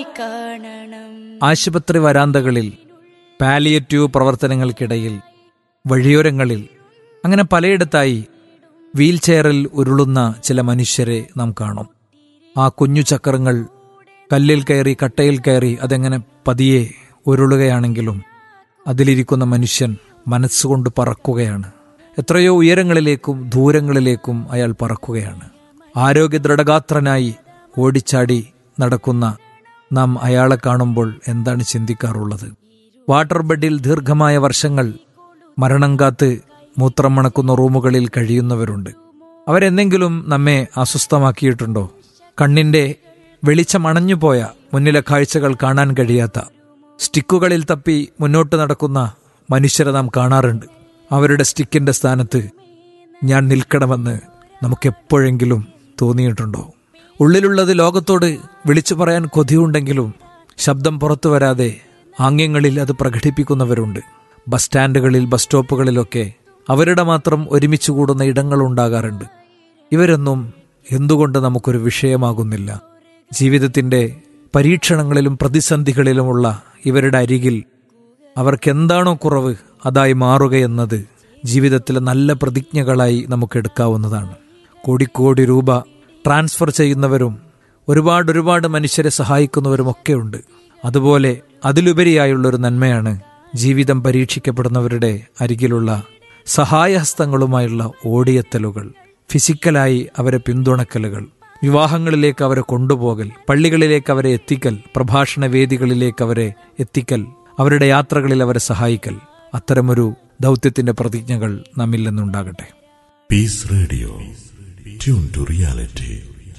കാണണം ആശുപത്രി വരാന്തകളിൽ പാലിയേറ്റീവ് പ്രവർത്തനങ്ങൾക്കിടയിൽ വഴിയോരങ്ങളിൽ അങ്ങനെ പലയിടത്തായി വീൽ ചെയറിൽ ഉരുളുന്ന ചില മനുഷ്യരെ നാം കാണും ആ കുഞ്ഞു ചക്രങ്ങൾ കല്ലിൽ കയറി കട്ടയിൽ കയറി അതെങ്ങനെ പതിയെ ഉരുളുകയാണെങ്കിലും അതിലിരിക്കുന്ന മനുഷ്യൻ മനസ്സുകൊണ്ട് പറക്കുകയാണ് എത്രയോ ഉയരങ്ങളിലേക്കും ദൂരങ്ങളിലേക്കും അയാൾ പറക്കുകയാണ് ആരോഗ്യ ദൃഢഗാത്രനായി ഓടിച്ചാടി നടക്കുന്ന നാം അയാളെ കാണുമ്പോൾ എന്താണ് ചിന്തിക്കാറുള്ളത് വാട്ടർ ബെഡിൽ ദീർഘമായ വർഷങ്ങൾ മരണം കാത്ത് മൂത്രം മണക്കുന്ന റൂമുകളിൽ കഴിയുന്നവരുണ്ട് അവരെന്തെങ്കിലും നമ്മെ അസ്വസ്ഥമാക്കിയിട്ടുണ്ടോ കണ്ണിന്റെ വെളിച്ചം അണഞ്ഞുപോയ മുന്നിലെ കാഴ്ചകൾ കാണാൻ കഴിയാത്ത സ്റ്റിക്കുകളിൽ തപ്പി മുന്നോട്ട് നടക്കുന്ന മനുഷ്യരെ നാം കാണാറുണ്ട് അവരുടെ സ്റ്റിക്കിന്റെ സ്ഥാനത്ത് ഞാൻ നിൽക്കണമെന്ന് നമുക്കെപ്പോഴെങ്കിലും തോന്നിയിട്ടുണ്ടോ ഉള്ളിലുള്ളത് ലോകത്തോട് വിളിച്ചു പറയാൻ കൊതിയുണ്ടെങ്കിലും ശബ്ദം പുറത്തു വരാതെ ആംഗ്യങ്ങളിൽ അത് പ്രകടിപ്പിക്കുന്നവരുണ്ട് ബസ് സ്റ്റാൻഡുകളിൽ ബസ് സ്റ്റോപ്പുകളിലൊക്കെ അവരുടെ മാത്രം ഒരുമിച്ച് കൂടുന്ന ഇടങ്ങൾ ഉണ്ടാകാറുണ്ട് ഇവരൊന്നും എന്തുകൊണ്ട് നമുക്കൊരു വിഷയമാകുന്നില്ല ജീവിതത്തിന്റെ പരീക്ഷണങ്ങളിലും പ്രതിസന്ധികളിലുമുള്ള ഇവരുടെ അരികിൽ അവർക്കെന്താണോ കുറവ് അതായി മാറുകയെന്നത് ജീവിതത്തിലെ നല്ല പ്രതിജ്ഞകളായി നമുക്ക് എടുക്കാവുന്നതാണ് കോടിക്കോടി രൂപ ട്രാൻസ്ഫർ ചെയ്യുന്നവരും ഒരുപാട് ഒരുപാട് മനുഷ്യരെ സഹായിക്കുന്നവരുമൊക്കെ ഉണ്ട് അതുപോലെ അതിലുപരിയായുള്ളൊരു നന്മയാണ് ജീവിതം പരീക്ഷിക്കപ്പെടുന്നവരുടെ അരികിലുള്ള സഹായഹസ്തങ്ങളുമായുള്ള ഓടിയെത്തലുകൾ ഫിസിക്കലായി അവരെ പിന്തുണക്കലുകൾ വിവാഹങ്ങളിലേക്ക് അവരെ കൊണ്ടുപോകൽ പള്ളികളിലേക്ക് അവരെ എത്തിക്കൽ പ്രഭാഷണ വേദികളിലേക്ക് അവരെ എത്തിക്കൽ അവരുടെ യാത്രകളിൽ അവരെ സഹായിക്കൽ അത്തരമൊരു ദൗത്യത്തിന്റെ പ്രതിജ്ഞകൾ നമ്മിൽ നിന്നുണ്ടാകട്ടെ peace radio tune to reality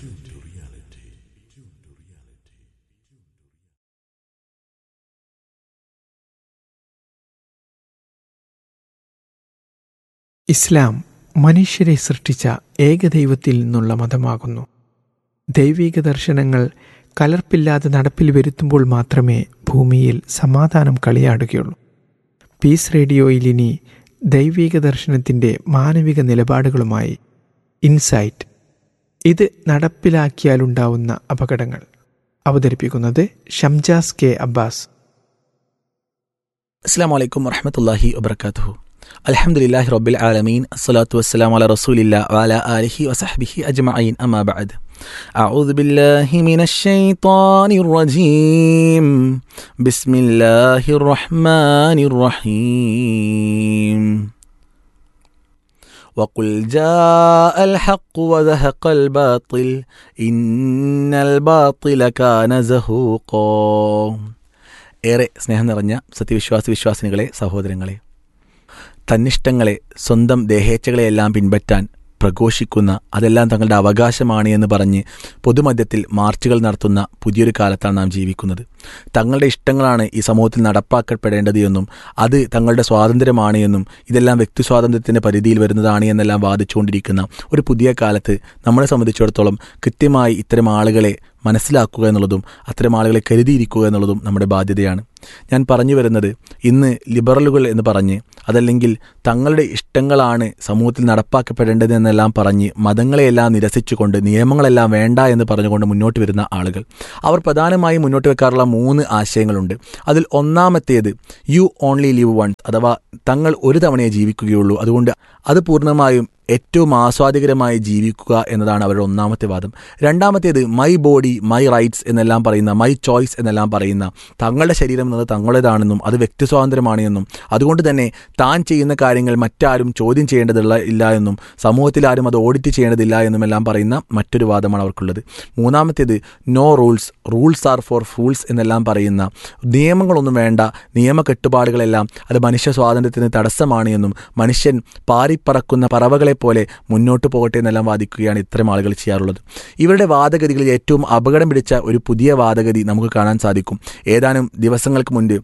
ഇസ്ലാം മനുഷ്യരെ സൃഷ്ടിച്ച ഏകദൈവത്തിൽ നിന്നുള്ള മതമാകുന്നു ദൈവിക ദർശനങ്ങൾ കലർപ്പില്ലാതെ നടപ്പിൽ വരുത്തുമ്പോൾ മാത്രമേ ഭൂമിയിൽ സമാധാനം കളിയാടുകയുള്ളൂ പീസ് റേഡിയോയിൽ ഇനി ദൈവിക ദർശനത്തിൻ്റെ മാനവിക നിലപാടുകളുമായി ഇൻസൈറ്റ് ഇത് നടപ്പിലാക്കിയാലുണ്ടാവുന്ന അപകടങ്ങൾ അവതരിപ്പിക്കുന്നത് ഷംജാസ് കെ അബ്ബാസ് അസ്സാം വലൈക്കും വറഹമത്തല്ലാഹി വബർക്കാത്തു അലഹമുല്ലാഹി റബ്ബിൽ ആലമീൻ അസ്സലാത്തു വസ്സലാം അല റസൂലില്ല വാല ആലിഹി വസഹബിഹി അജ്മഈൻ അമ്മാ ബഅദ് أعوذ بالله من الشيطان الرجيم بسم الله الرحمن الرحيم وقل جاء الحق وزهق الباطل إن الباطل كان زهوقا ഏറെ സ്നേഹം നിറഞ്ഞ സത്യവിശ്വാസി വിശ്വാസിനികളെ സഹോദരങ്ങളെ തന്നിഷ്ടങ്ങളെ സ്വന്തം ദേഹേച്ഛകളെയെല്ലാം പിൻപറ്റാൻ പ്രഘോഷിക്കുന്ന അതെല്ലാം തങ്ങളുടെ അവകാശമാണ് എന്ന് പറഞ്ഞ് പൊതുമധ്യത്തിൽ മാർച്ചുകൾ നടത്തുന്ന പുതിയൊരു കാലത്താണ് നാം ജീവിക്കുന്നത് തങ്ങളുടെ ഇഷ്ടങ്ങളാണ് ഈ സമൂഹത്തിൽ നടപ്പാക്കപ്പെടേണ്ടത് എന്നും അത് തങ്ങളുടെ സ്വാതന്ത്ര്യമാണ് എന്നും ഇതെല്ലാം വ്യക്തി സ്വാതന്ത്ര്യത്തിൻ്റെ പരിധിയിൽ വരുന്നതാണ് എന്നെല്ലാം വാദിച്ചുകൊണ്ടിരിക്കുന്ന ഒരു പുതിയ കാലത്ത് നമ്മളെ സംബന്ധിച്ചിടത്തോളം കൃത്യമായി ഇത്തരം ആളുകളെ മനസ്സിലാക്കുക എന്നുള്ളതും അത്തരം ആളുകളെ കരുതിയിരിക്കുക എന്നുള്ളതും നമ്മുടെ ബാധ്യതയാണ് ഞാൻ പറഞ്ഞു വരുന്നത് ഇന്ന് ലിബറലുകൾ എന്ന് പറഞ്ഞ് അതല്ലെങ്കിൽ തങ്ങളുടെ ഇഷ്ടങ്ങളാണ് സമൂഹത്തിൽ നടപ്പാക്കപ്പെടേണ്ടതെന്നെല്ലാം പറഞ്ഞ് മതങ്ങളെയെല്ലാം നിരസിച്ചുകൊണ്ട് നിയമങ്ങളെല്ലാം വേണ്ട എന്ന് പറഞ്ഞുകൊണ്ട് മുന്നോട്ട് വരുന്ന ആളുകൾ അവർ പ്രധാനമായും മുന്നോട്ട് വെക്കാറുള്ള മൂന്ന് ആശയങ്ങളുണ്ട് അതിൽ ഒന്നാമത്തേത് യു ഓൺലി ലിവ് വൺ അഥവാ തങ്ങൾ ഒരു തവണയെ ജീവിക്കുകയുള്ളൂ അതുകൊണ്ട് അത് പൂർണ്ണമായും ഏറ്റവും ആസ്വാദികരമായി ജീവിക്കുക എന്നതാണ് അവരുടെ ഒന്നാമത്തെ വാദം രണ്ടാമത്തേത് മൈ ബോഡി മൈ റൈറ്റ്സ് എന്നെല്ലാം പറയുന്ന മൈ ചോയ്സ് എന്നെല്ലാം പറയുന്ന തങ്ങളുടെ ശരീരം എന്നത് തങ്ങളുടേതാണെന്നും അത് വ്യക്തി സ്വാതന്ത്ര്യമാണ് എന്നും അതുകൊണ്ട് തന്നെ താൻ ചെയ്യുന്ന കാര്യങ്ങൾ മറ്റാരും ചോദ്യം ചെയ്യേണ്ടതുള്ള ഇല്ല എന്നും സമൂഹത്തിൽ ആരും അത് ഓഡിറ്റ് ചെയ്യേണ്ടതില്ല എന്നുമെല്ലാം പറയുന്ന മറ്റൊരു വാദമാണ് അവർക്കുള്ളത് മൂന്നാമത്തേത് no rules rules are for fools എന്നെല്ലാം പറയുന്ന നിയമങ്ങളൊന്നും വേണ്ട നിയമ കെട്ടുപാടുകളെല്ലാം അത് മനുഷ്യ സ്വാതന്ത്ര്യത്തിന് തടസ്സമാണ് എന്നും മനുഷ്യൻ പാറിപ്പറക്കുന്ന പറവകളെ പോലെ മുന്നോട്ട് പോകട്ടെ എന്നെല്ലാം വാദിക്കുകയാണ് ഇത്തരം ആളുകൾ ചെയ്യാറുള്ളത് ഇവരുടെ വാദഗതികളിൽ ഏറ്റവും അപകടം പിടിച്ച ഒരു പുതിയ വാദഗതി നമുക്ക് കാണാൻ സാധിക്കും ഏതാനും ദിവസങ്ങൾക്ക് മുൻപ്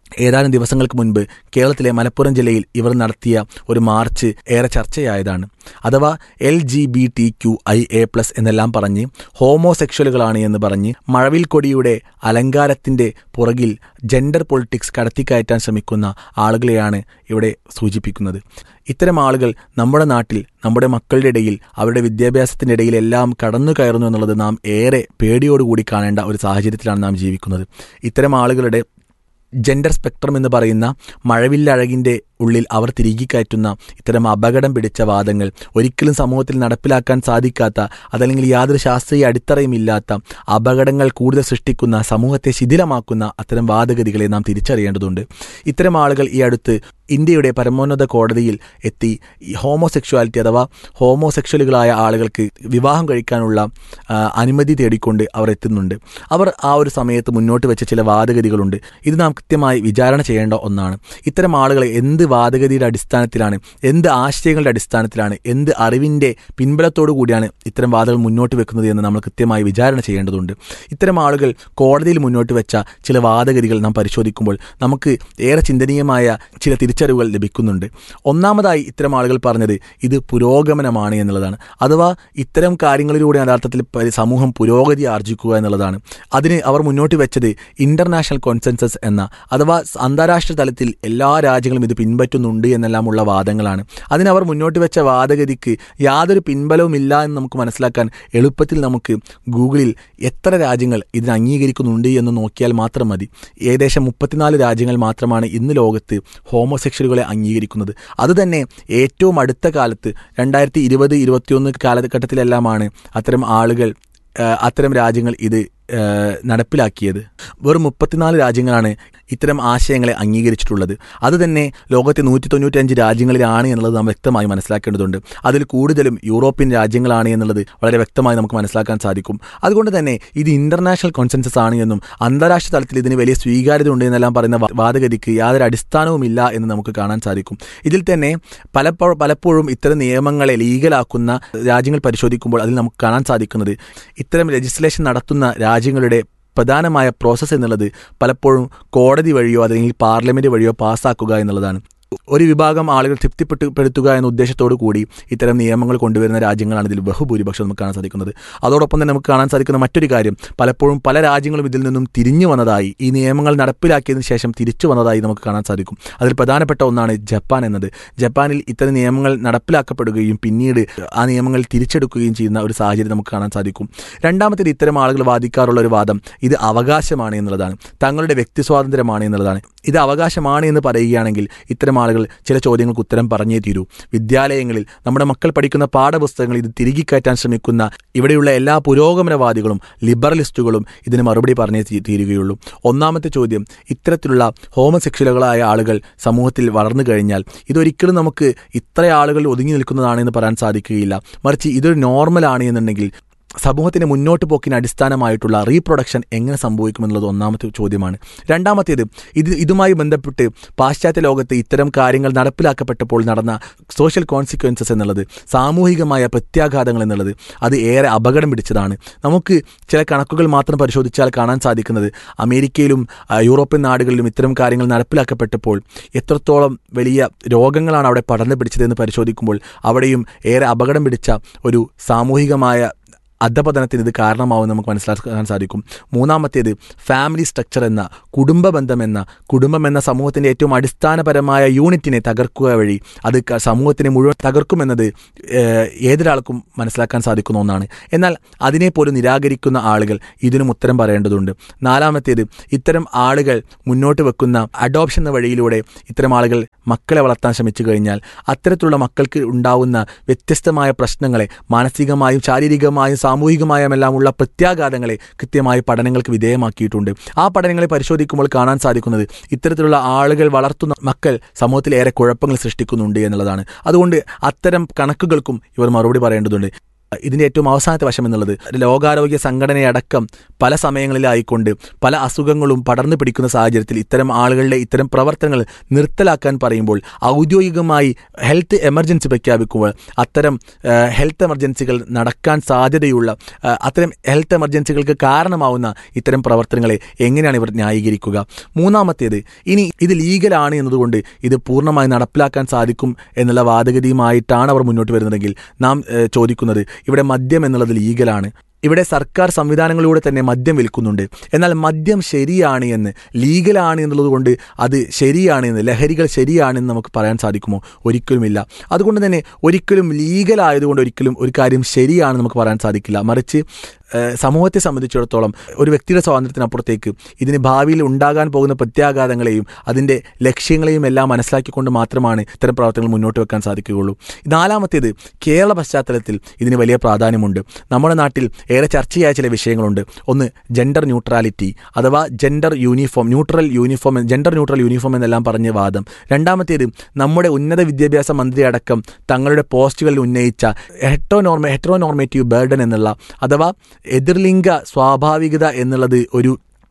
ഏതാനും ദിവസങ്ങൾക്ക് മുൻപ് കേരളത്തിലെ മലപ്പുറം ജില്ലയിൽ ഇവർ നടത്തിയ ഒരു മാർച്ച് ഏറെ ചർച്ചയായതാണ് അഥവാ L G B T Q I A plus എന്നെല്ലാം പറഞ്ഞ് ഹോമോസെക്ഷലുകളാണ് എന്ന് പറഞ്ഞ് മഴവിൽ കൊടിയുടെ അലങ്കാരത്തിന്റെ പുറകിൽ ജെൻഡർ പൊളിറ്റിക്സ് കടത്തിക്കയറ്റാൻ ശ്രമിക്കുന്ന ആളുകളെയാണ് ഇവിടെ സൂചിപ്പിക്കുന്നത് ഇത്തരം ആളുകൾ നമ്മുടെ നാട്ടിൽ നമ്മുടെ മക്കളുടെ ഇടയിൽ അവരുടെ വിദ്യാഭ്യാസത്തിൻ്റെ ഇടയിൽ എല്ലാം കടന്നു കയറുന്നു എന്നുള്ളത് നാം ഏറെ പേടിയോടുകൂടി കാണേണ്ട ഒരു സാഹചര്യത്തിലാണ് നാം ജീവിക്കുന്നത് ഇത്തരം ആളുകളുടെ ജെൻഡർ സ്പെക്ട്രം എന്ന് പറയുന്ന മഴവില്ലഴകിൻ്റെ ഉള്ളിൽ അവർ തിരികെ കയറ്റുന്ന ഇത്തരം അപകടം പിടിച്ച വാദങ്ങൾ ഒരിക്കലും സമൂഹത്തിൽ നടപ്പിലാക്കാൻ സാധിക്കാത്ത അതല്ലെങ്കിൽ യാതൊരു ശാസ്ത്രീയ അടിത്തറയുമില്ലാത്ത അപകടങ്ങൾ കൂടുതൽ സൃഷ്ടിക്കുന്ന സമൂഹത്തെ ശിഥിലമാക്കുന്ന അത്തരം വാദഗതികളെ നാം തിരിച്ചറിയേണ്ടതുണ്ട് ഇത്തരം ആളുകൾ ഈ അടുത്ത് ഇന്ത്യയുടെ പരമോന്നത കോടതിയിൽ എത്തി ഈ ഹോമോസെക്ഷുവാലിറ്റി അഥവാ ഹോമോസെക്ഷലുകളായ ആളുകൾക്ക് വിവാഹം കഴിക്കാനുള്ള ആ, അനുമതി തേടിക്കൊണ്ട് അവർ എത്തുന്നുണ്ട് അവർ ആ ഒരു സമയത്ത് മുന്നോട്ട് വെച്ച ചില വാദഗതികളുണ്ട് ഇത് നാം കൃത്യമായി വിചാരണ ചെയ്യേണ്ട ഒന്നാണ് ഇത്തരം ആളുകളെ എന്ത് വാദഗതിയുടെ അടിസ്ഥാനത്തിലാണ് എന്ത് ആശയങ്ങളുടെ അടിസ്ഥാനത്തിലാണ് എന്ത് അറിവിൻ്റെ പിൻബലത്തോടു കൂടിയാണ് ഇത്തരം വാദങ്ങൾ മുന്നോട്ട് വെക്കുന്നത് എന്ന് നമ്മൾ കൃത്യമായി വിചാരണ ചെയ്യേണ്ടതുണ്ട് ഇത്തരം ആളുകൾ കോടതിയിൽ മുന്നോട്ട് വെച്ച ചില വാദഗതികൾ നാം പരിശോധിക്കുമ്പോൾ നമുക്ക് ഏറെ ചിന്തനീയമായ ചില തിരിച്ചറിവുകൾ ലഭിക്കുന്നുണ്ട് ഒന്നാമതായി ഇത്തരം ആളുകൾ പറഞ്ഞത് ഇത് പുരോഗമനമാണ് എന്നുള്ളതാണ് അഥവാ ഇത്തരം കാര്യങ്ങളിലൂടെ യഥാർത്ഥത്തിൽ പ- സമൂഹം പുരോഗതി ആർജിക്കുക എന്നുള്ളതാണ് അതിന് അവർ മുന്നോട്ട് വെച്ചത് ഇന്റർനാഷണൽ കോൺസെൻസസ് എന്ന അഥവാ സ് അന്താരാഷ്ട്ര തലത്തിൽ എല്ലാ രാജ്യങ്ങളും ഇത് പിൻപറ്റുന്നുണ്ട് എന്നെല്ലാമുള്ള വാദങ്ങളാണ് അതിന് അവർ മുന്നോട്ട് വെച്ച വാദഗതിക്ക് യാതൊരു പിൻബലവും ഇല്ല എന്ന് നമുക്ക് മനസ്സിലാക്കാൻ എളുപ്പത്തിൽ നമുക്ക് ഗൂഗിളിൽ എത്ര രാജ്യങ്ങൾ ഇതിനെ അംഗീകരിക്കുന്നുണ്ട് എന്ന് നോക്കിയാൽ മാത്രം മതി ഏകദേശം മുപ്പത്തിനാല് രാജ്യങ്ങൾ മാത്രമാണ് ഇന്ന് ലോകത്ത് ഹോമോസെക്ഷലുകളെ അംഗീകരിക്കുന്നത് അതുതന്നെ ഏറ്റവും അടുത്ത കാലത്ത് രണ്ടായിരത്തി ഇരുപത് ഇരുപത്തിയൊന്ന് കാലഘട്ടത്തിലെല്ലാമാണ് അത്തരം ആളുകൾ ആ, അത്തരം രാജ്യങ്ങൾ ഇത് ആ, നടപ്പിലാക്കിയത് വെറും മുപ്പത്തിനാല് രാജ്യങ്ങളാണ് ഇത്തരം ആശയങ്ങളെ അംഗീകരിച്ചിട്ടുള്ളത് അതുതന്നെ ലോകത്തെ നൂറ്റി തൊണ്ണൂറ്റഞ്ച് രാജ്യങ്ങളിലാണ് എന്നുള്ളത് നാം വ്യക്തമായി മനസ്സിലാക്കേണ്ടതുണ്ട് അതിൽ കൂടുതലും യൂറോപ്യൻ രാജ്യങ്ങളാണ് എന്നുള്ളത് വളരെ വ്യക്തമായി നമുക്ക് മനസ്സിലാക്കാൻ സാധിക്കും അതുകൊണ്ട് തന്നെ ഇത് ഇന്റർനാഷണൽ കോൺസെൻസസ് ആണ് എന്നും അന്താരാഷ്ട്ര തലത്തിൽ ഇതിന് വലിയ സ്വീകാര്യത ഉണ്ട് എന്നെല്ലാം പറയുന്ന വാ- വാദഗതിക്ക് യാതൊരു അടിസ്ഥാനവുമില്ല എന്ന് നമുക്ക് കാണാൻ സാധിക്കും ഇതിൽ തന്നെ പലപ്പോഴും പലപ്പോഴും ഇത്തരം നിയമങ്ങളെ ലീഗലാക്കുന്ന രാജ്യങ്ങൾ പരിശോധിക്കുമ്പോൾ അതിൽ നമുക്ക് കാണാൻ സാധിക്കുന്നത് ഇത്തരം ലെജിസ്ലേഷൻ നടത്തുന്ന രാജ്യങ്ങളുടെ പ്രധാനമായ പ്രോസസ്സ് എന്നുള്ളത് പലപ്പോഴും കോടതി വഴിയോ അല്ലെങ്കിൽ പാർലമെന്റ് വഴിയോ പാസ്സാക്കുക എന്നുള്ളതാണ് ഒരു വിഭാഗം ആളുകൾ തൃപ്തിപ്പെട്ടു പെടുത്തുക എന്ന ഉദ്ദേശത്തോടു കൂടി ഇത്തരം നിയമങ്ങൾ കൊണ്ടുവരുന്ന രാജ്യങ്ങളാണ് ഇതിൽ ബഹുഭൂരിപക്ഷം നമുക്ക് കാണാൻ സാധിക്കുന്നത് അതോടൊപ്പം തന്നെ നമുക്ക് കാണാൻ സാധിക്കുന്ന മറ്റൊരു കാര്യം പലപ്പോഴും പല രാജ്യങ്ങളും ഇതിൽ നിന്നും തിരിഞ്ഞു വന്നതായി ഈ നിയമങ്ങൾ നടപ്പിലാക്കിയതിനു ശേഷം തിരിച്ചു വന്നതായി നമുക്ക് കാണാൻ സാധിക്കും അതിൽ പ്രധാനപ്പെട്ട ഒന്നാണ് ജപ്പാൻ എന്നത് ജപ്പാനിൽ ഇത്തരം നിയമങ്ങൾ നടപ്പിലാക്കപ്പെടുകയും പിന്നീട് ആ നിയമങ്ങൾ തിരിച്ചെടുക്കുകയും ചെയ്യുന്ന ഒരു സാഹചര്യം നമുക്ക് കാണാൻ സാധിക്കും രണ്ടാമത്തേത് ഇത്തരം ആളുകൾ വാദിക്കാറുള്ള ഒരു വാദം ഇത് അവകാശമാണ് എന്നുള്ളതാണ് തങ്ങളുടെ വ്യക്തി സ്വാതന്ത്ര്യമാണ് എന്നുള്ളതാണ് ഇത് അവകാശമാണ് എന്ന് പറയുകയാണെങ്കിൽ ഇത്തരം ആളുകൾ ചില ചോദ്യങ്ങൾക്ക് ഉത്തരം പറഞ്ഞേ തീരൂ വിദ്യാലയങ്ങളിൽ നമ്മുടെ മക്കൾ പഠിക്കുന്ന പാഠപുസ്തകങ്ങൾ ഇത് തിരികെ കയറ്റാൻ ശ്രമിക്കുന്ന ഇവിടെയുള്ള എല്ലാ പുരോഗമനവാദികളും ലിബറലിസ്റ്റുകളും ഇതിന് മറുപടി പറഞ്ഞേ തീ- തീരുകയുള്ളൂ ഒന്നാമത്തെ ചോദ്യം ഇത്തരത്തിലുള്ള ഹോമസെക്ഷലുകളായ ആളുകൾ സമൂഹത്തിൽ വളർന്നു കഴിഞ്ഞാൽ ഇതൊരിക്കലും നമുക്ക് ഇത്ര ആളുകൾ ഒതുങ്ങി നിൽക്കുന്നതാണെന്ന് പറയാൻ സാധിക്കുകയില്ല മറിച്ച് ഇതൊരു നോർമലാണ് എന്നുണ്ടെങ്കിൽ സമൂഹത്തിന്റെ മുന്നോട്ട് പോക്കിന് അടിസ്ഥാനമായിട്ടുള്ള റീപ്രൊഡക്ഷൻ എങ്ങനെ സംഭവിക്കുമെന്നുള്ളത് ഒന്നാമത്തെ ചോദ്യമാണ് രണ്ടാമത്തേത് ഇത് ഇതുമായി ബന്ധപ്പെട്ട് പാശ്ചാത്യ ലോകത്ത് ഇത്തരം കാര്യങ്ങൾ നടപ്പിലാക്കപ്പെട്ടപ്പോൾ നടന്ന സോഷ്യൽ കോൺസിക്വൻസസ് എന്നുള്ളത് സാമൂഹികമായ പ്രത്യാഘാതങ്ങൾ എന്നുള്ളത് അത് ഏറെ അപകടം പിടിച്ചതാണ് നമുക്ക് ചില കണക്കുകൾ മാത്രം പരിശോധിച്ചാൽ കാണാൻ സാധിക്കുന്നത് അമേരിക്കയിലും ആ, യൂറോപ്യൻ നാടുകളിലും ഇത്തരം കാര്യങ്ങൾ നടപ്പിലാക്കപ്പെട്ടപ്പോൾ എത്രത്തോളം വലിയ രോഗങ്ങളാണ് അവിടെ പടർന്നു പിടിച്ചതെന്ന് പരിശോധിക്കുമ്പോൾ അവിടെയും ഏറെ അപകടം പിടിച്ച ഒരു സാമൂഹികമായ അധപതനത്തിന് ഇത് കാരണമാവും നമുക്ക് മനസ്സിലാക്കാൻ സാധിക്കും മൂന്നാമത്തേത് ഫാമിലി സ്ട്രക്ചർ എന്ന കുടുംബ ബന്ധം എന്ന കുടുംബം എന്ന സമൂഹത്തിൻ്റെ ഏറ്റവും അടിസ്ഥാനപരമായ യൂണിറ്റിനെ തകർക്കുക വഴി അത് ക- സമൂഹത്തിനെ മുഴുവൻ തകർക്കുമെന്നത് ഏഹ്, ഏതൊരാൾക്കും മനസ്സിലാക്കാൻ സാധിക്കുന്ന ഒന്നാണ് എന്നാൽ അതിനെ പോലും നിരാകരിക്കുന്ന ആളുകൾ ഇതിനും ഉത്തരം പറയേണ്ടതുണ്ട് നാലാമത്തേത് ഇത്തരം ആളുകൾ മുന്നോട്ട് വെക്കുന്ന അഡോപ്ഷൻ എന്ന വഴിയിലൂടെ ഇത്തരം ആളുകൾ മക്കളെ വളർത്താൻ ശ്രമിച്ചു കഴിഞ്ഞാൽ അത്തരത്തിലുള്ള മക്കൾക്ക് ഉണ്ടാവുന്ന വ്യത്യസ്തമായ പ്രശ്നങ്ങളെ മാനസികമായും ശാരീരികമായും സാമൂഹികമായും എല്ലാമുള്ള പ്രത്യാഘാതങ്ങളെ കൃത്യമായി പഠനങ്ങൾക്ക് വിധേയമാക്കിയിട്ടുണ്ട് ആ പഠനങ്ങളെ പരിശോധിക്കുമ്പോൾ കാണാൻ സാധിക്കുന്നത് ഇത്തരത്തിലുള്ള ആളുകൾ വളർത്തുന്ന മക്കൾ സമൂഹത്തിൽ ഏറെ കുഴപ്പങ്ങൾ സൃഷ്ടിക്കുന്നുണ്ട് എന്നുള്ളതാണ് അതുകൊണ്ട് അത്തരം കണക്കുകൾക്കും ഇവർ മറുപടി പറയേണ്ടതുണ്ട് ഇതിൻ്റെ ഏറ്റവും അവസാനത്തെ വശം എന്നുള്ളത് ലോകാരോഗ്യ സംഘടനയടക്കം പല സമയങ്ങളിലായിക്കൊണ്ട് പല അസുഖങ്ങളും പടർന്നു പിടിക്കുന്ന സാഹചര്യത്തിൽ ഇത്തരം ആളുകളുടെ ഇത്തരം പ്രവർത്തനങ്ങൾ നിർത്തലാക്കാൻ പറയുമ്പോൾ ഔദ്യോഗികമായി ഹെൽത്ത് എമർജൻസി പ്രഖ്യാപിക്കുമ്പോൾ അത്തരം ഏഹ്, ഹെൽത്ത് എമർജൻസികൾ നടക്കാൻ സാധ്യതയുള്ള ഏഹ്, അത്തരം ഹെൽത്ത് എമർജൻസികൾക്ക് കാരണമാവുന്ന ഇത്തരം പ്രവർത്തനങ്ങളെ എങ്ങനെയാണ് ഇവർ ന്യായീകരിക്കുക മൂന്നാമത്തേത് ഇനി ഇത് ലീഗലാണ് എന്നതുകൊണ്ട് ഇത് പൂർണ്ണമായി നടപ്പിലാക്കാൻ സാധിക്കും എന്നുള്ള വാദഗതിയുമായിട്ടാണ് അവർ മുന്നോട്ട് വരുന്നതെങ്കിൽ നാം ഏഹ്, ചോദിക്കുന്നത് ഇവിടെ മദ്യം എന്നുള്ളത് ലീഗലാണ് ഇവിടെ സർക്കാർ സംവിധാനങ്ങളിലൂടെ തന്നെ മദ്യം വിൽക്കുന്നുണ്ട് എന്നാൽ മദ്യം ശരിയാണ് എന്ന് ലീഗലാണ് എന്നുള്ളത് കൊണ്ട് അത് ശരിയാണ് എന്ന് ലഹരികൾ ശരിയാണെന്ന് നമുക്ക് പറയാൻ സാധിക്കുമോ ഒരിക്കലുമില്ല അതുകൊണ്ട് തന്നെ ഒരിക്കലും ലീഗലായതുകൊണ്ട് ഒരിക്കലും ഒരു കാര്യം ശരിയാണെന്ന് നമുക്ക് പറയാൻ സാധിക്കില്ല മറിച്ച് ഏഹ്, സമൂഹത്തെ സംബന്ധിച്ചിടത്തോളം ഒരു വ്യക്തിയുടെ സ്വാതന്ത്ര്യത്തിനപ്പുറത്തേക്ക് ഇതിന് ഭാവിയിൽ ഉണ്ടാകാൻ പോകുന്ന പ്രത്യാഘാതങ്ങളെയും അതിൻ്റെ ലക്ഷ്യങ്ങളെയും എല്ലാം മനസ്സിലാക്കിക്കൊണ്ട് മാത്രമാണ് ഇത്തരം പ്രവർത്തനങ്ങൾ മുന്നോട്ട് വെക്കാൻ സാധിക്കുകയുള്ളൂ നാലാമത്തേത് കേരള പശ്ചാത്തലത്തിൽ ഇതിന് വലിയ പ്രാധാന്യമുണ്ട് നമ്മുടെ നാട്ടിൽ ഏറെ ചർച്ചയായ ചില വിഷയങ്ങളുണ്ട് ഒന്ന് ജെൻഡർ ന്യൂട്രാലിറ്റി അഥവാ gender uniform neutral uniform gender neutral uniform എന്നെല്ലാം പറഞ്ഞ വാദം രണ്ടാമത്തേത് നമ്മുടെ ഉന്നത വിദ്യാഭ്യാസ മന്ത്രി അടക്കം തങ്ങളുടെ പോസ്റ്റുകളിൽ ഉന്നയിച്ച ഹെറ്റോനോർമ ഹെറ്ററോനോർമേറ്റീവ് ബേർഡൻ എന്നുള്ള അഥവാ എതിർലിംഗ സ്വാഭാവികത എന്നുള്ളത് ഒരു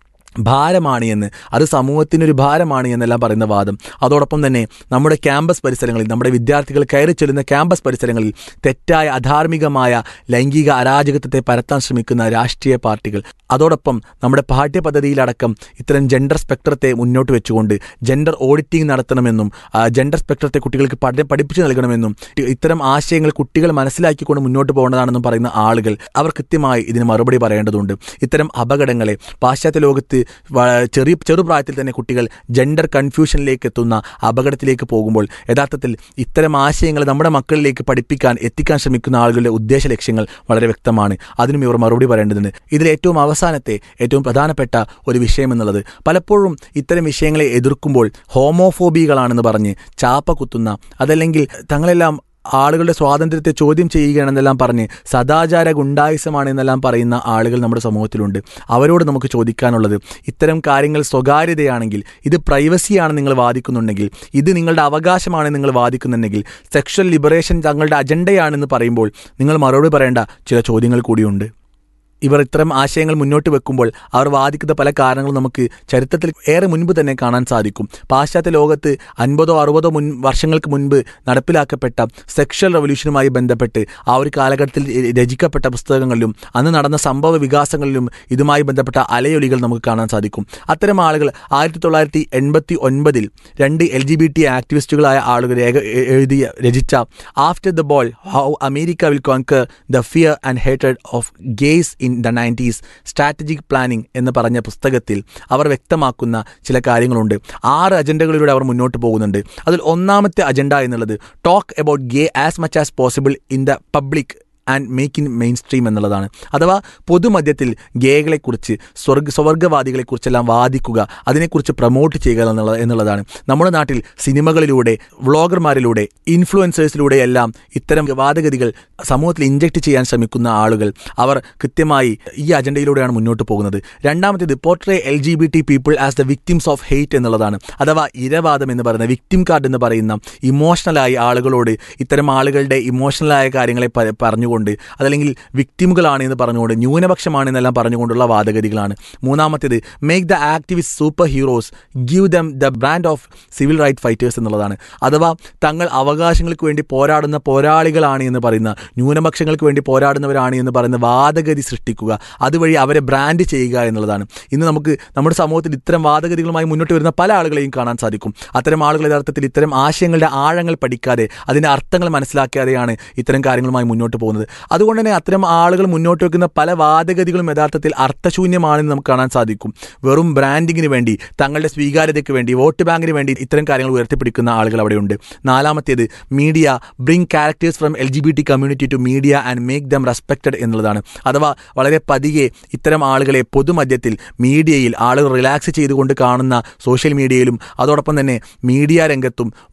ഭാരമാണ് എന്ന് അത് സമൂഹത്തിനൊരു ഭാരമാണ് എന്നെല്ലാം പറയുന്ന വാദം അതോടൊപ്പം തന്നെ നമ്മുടെ ക്യാമ്പസ് പരിസരങ്ങളിൽ നമ്മുടെ വിദ്യാർത്ഥികൾ കയറി ചെല്ലുന്ന ക്യാമ്പസ് പരിസരങ്ങളിൽ തെറ്റായ അധാർമികമായ ലൈംഗിക അരാജകത്വത്തെ പരത്താൻ ശ്രമിക്കുന്ന രാഷ്ട്രീയ പാർട്ടികൾ അതോടൊപ്പം നമ്മുടെ പാഠ്യപദ്ധതിയിലടക്കം ഇത്തരം ജെൻഡർ സ്പെക്ട്രത്തെ മുന്നോട്ട് വെച്ചുകൊണ്ട് ജെൻഡർ ഓഡിറ്റിംഗ് നടത്തണമെന്നും ആ, ജെൻഡർ സ്പെക്ട്രത്തെ കുട്ടികൾക്ക് പഠ പഠിപ്പിച്ചു നൽകണമെന്നും ഇത്തരം ആശയങ്ങൾ കുട്ടികൾ മനസ്സിലാക്കിക്കൊണ്ട് മുന്നോട്ട് പോകേണ്ടതാണെന്നും പറയുന്ന ആളുകൾ അവർ കൃത്യമായി ഇതിന് മറുപടി പറയേണ്ടതുണ്ട് ഇത്തരം അപകടങ്ങളെ പാശ്ചാത്യ ലോകത്ത് വ- ചെറിയ ചെറുപ്രായത്തിൽ തന്നെ കുട്ടികൾ ജെൻഡർ കൺഫ്യൂഷനിലേക്ക് എത്തുന്ന അപകടത്തിലേക്ക് പോകുമ്പോൾ യഥാർത്ഥത്തിൽ ഇത്തരം ആശയങ്ങൾ നമ്മുടെ മക്കളിലേക്ക് പഠിപ്പിക്കാൻ എത്തിക്കാൻ ശ്രമിക്കുന്ന ആളുകളുടെ ഉദ്ദേശ ലക്ഷ്യങ്ങൾ വളരെ വ്യക്തമാണ് അതിനും ഇവർ മറുപടി പറയേണ്ടതുണ്ട് ഇതിൽ ഏറ്റവും അവസാനത്തെ ഏറ്റവും പ്രധാനപ്പെട്ട ഒരു വിഷയം എന്നുള്ളത് പലപ്പോഴും ഇത്തരം വിഷയങ്ങളെ എതിർക്കുമ്പോൾ ഹോമോഫോബികളാണെന്ന് പറഞ്ഞ് ചാപ്പ കുത്തുന്ന അതല്ലെങ്കിൽ തങ്ങളെല്ലാം ആളുകളുടെ സ്വാതന്ത്ര്യത്തെ ചോദ്യം ചെയ്യുകയാണെന്നെല്ലാം പറഞ്ഞ് സദാചാര ഗുണ്ടായുസമാണ് എന്നെല്ലാം പറയുന്ന ആളുകൾ നമ്മുടെ സമൂഹത്തിലുണ്ട് അവരോട് നമുക്ക് ചോദിക്കാനുള്ളത് ഇത്തരം കാര്യങ്ങൾ സ്വകാര്യതയാണെങ്കിൽ ഇത് പ്രൈവസിയാണ് നിങ്ങൾ വാദിക്കുന്നുണ്ടെങ്കിൽ ഇത് നിങ്ങളുടെ അവകാശമാണ് നിങ്ങൾ വാദിക്കുന്നുണ്ടെങ്കിൽ സെക്ഷൽ ലിബറേഷൻ തങ്ങളുടെ അജണ്ടയാണെന്ന് പറയുമ്പോൾ നിങ്ങൾ മറുപടി പറയേണ്ട ചില ചോദ്യങ്ങൾ കൂടിയുണ്ട് ഇവർ ഇത്തരം ആശയങ്ങൾ മുന്നോട്ട് വെക്കുമ്പോൾ അവർ വാദിക്കുന്ന പല കാരണങ്ങളും നമുക്ക് ചരിത്രത്തിൽ ഏറെ മുൻപ് തന്നെ കാണാൻ സാധിക്കും പാശ്ചാത്യ ലോകത്ത് അൻപതോ അറുപതോ മുൻ വർഷങ്ങൾക്ക് മുൻപ് നടപ്പിലാക്കപ്പെട്ട സെക്ഷൽ റവല്യൂഷനുമായി ബന്ധപ്പെട്ട് ആ ഒരു കാലഘട്ടത്തിൽ രചിക്കപ്പെട്ട പുസ്തകങ്ങളിലും അന്ന് നടന്ന സംഭവ വികാസങ്ങളിലും ഇതുമായി ബന്ധപ്പെട്ട അലയൊലികൾ നമുക്ക് കാണാൻ സാധിക്കും അത്തരം ആളുകൾ ആയിരത്തി തൊള്ളായിരത്തി എൺപത്തി ഒൻപതിൽ രണ്ട് എൽ ജി ബി ടി ആക്ടിവിസ്റ്റുകളായ ആളുകൾ രേഖ എ- എഴുതിയ രചിച്ച after the ball how America will conquer the fear and hated of gays in the nineties strategic planning എന്ന് പറഞ്ഞ പുസ്തകത്തിൽ അവർ വ്യക്തമാക്കുന്ന ചില കാര്യങ്ങളുണ്ട് ആറ് അജണ്ടകളിലൂടെ അവർ മുന്നോട്ട് പോകുന്നുണ്ട് അതിൽ ഒന്നാമത്തെ അജണ്ട എന്നുള്ളത് talk about gay as much as possible in the public and make in mainstream എന്നുള്ളതാണ് അഥവാ പൊതുമധ്യത്തിൽ ഗേകളെക്കുറിച്ച് സ്വർഗ സ്വർഗവാദികളെക്കുറിച്ചെല്ലാം വാദിക്കുക അതിനെക്കുറിച്ച് പ്രൊമോട്ട് ചെയ്യുക എന്നുള്ള എന്നുള്ളതാണ് നമ്മുടെ നാട്ടിൽ സിനിമകളിലൂടെ വ്ളോഗർമാരിലൂടെ ഇൻഫ്ലുവൻസേഴ്സിലൂടെ എല്ലാം ഇത്തരം വാദഗതികൾ സമൂഹത്തിൽ ഇഞ്ചക്ട് ചെയ്യാൻ ശ്രമിക്കുന്ന ആളുകൾ അവർ കൃത്യമായി ഈ അജണ്ടയിലൂടെയാണ് മുന്നോട്ട് പോകുന്നത് രണ്ടാമത്തേത് portray L G B T people as the victims of hate എന്നുള്ളതാണ് അഥവാ ഇരവാദം എന്ന് പറയുന്ന വിക്ടിം കാർഡ് എന്ന് പറയുന്ന ഇമോഷണലായി ആളുകളോട് ഇത്തരം ആളുകളുടെ ഇമോഷണലായ കാര്യങ്ങളെ പ- പറഞ്ഞുകൊണ്ട് അതല്ലെങ്കിൽ വിക്ടിമുകളാണ് എന്ന് പറഞ്ഞുകൊണ്ട് ന്യൂനപക്ഷമാണ് എന്നെല്ലാം പറഞ്ഞുകൊണ്ടുള്ള വാദഗതികളാണ് മൂന്നാമത്തേത് make the activist super heroes give them the brand of civil right fighters എന്നുള്ളതാണ് അഥവാ തങ്ങൾ അവകാശങ്ങൾക്ക് വേണ്ടി പോരാടുന്ന പോരാളികളാണ് എന്ന് പറയുന്ന ന്യൂനപക്ഷങ്ങൾക്ക് വേണ്ടി പോരാടുന്നവരാണ് എന്ന് പറയുന്ന വാദഗതി സൃഷ്ടിക്കുക അതുവഴി അവരെ ബ്രാൻഡ് ചെയ്യുക എന്നുള്ളതാണ് ഇന്ന് നമുക്ക് നമ്മുടെ സമൂഹത്തിൽ ഇത്തരം വാദഗതികളുമായി മുന്നോട്ട് വരുന്ന പല ആളുകളെയും കാണാൻ സാധിക്കും അത്തരം ആളുകൾ യഥാർത്ഥത്തിൽ ഇത്തരം ആശയങ്ങളുടെ ആഴങ്ങൾ പഠിക്കാതെ അതിൻ്റെ അർത്ഥങ്ങൾ മനസ്സിലാക്കാതെയാണ് ഇത്തരം കാര്യങ്ങളുമായി മുന്നോട്ട് പോകുന്നത് അതുകൊണ്ട് തന്നെ അത്തരം ആളുകൾ മുന്നോട്ട് വെക്കുന്ന പല വാദഗതികളും യഥാർത്ഥത്തിൽ അർത്ഥശൂന്യമാണെന്ന് നമുക്ക് കാണാൻ സാധിക്കും വെറും ബ്രാൻഡിങ്ങിന് വേണ്ടി തങ്ങളുടെ സ്വീകാര്യതയ്ക്ക് വേണ്ടി വോട്ട് ബാങ്കിന് വേണ്ടി ഇത്തരം കാര്യങ്ങൾ ഉയർത്തിപ്പിടിക്കുന്ന ആളുകൾ അവിടെയുണ്ട് നാലാമത്തേത് media bring characters from L G B T community to media and make them respected എന്നുള്ളതാണ് അഥവാ വളരെ പതിയെ ഇത്തരം ആളുകളെ പൊതുമധ്യത്തിൽ മീഡിയയിൽ ആളുകൾ റിലാക്സ് ചെയ്തുകൊണ്ട് കാണുന്ന സോഷ്യൽ മീഡിയയിലും അതോടൊപ്പം തന്നെ മീഡിയ രംഗത്തും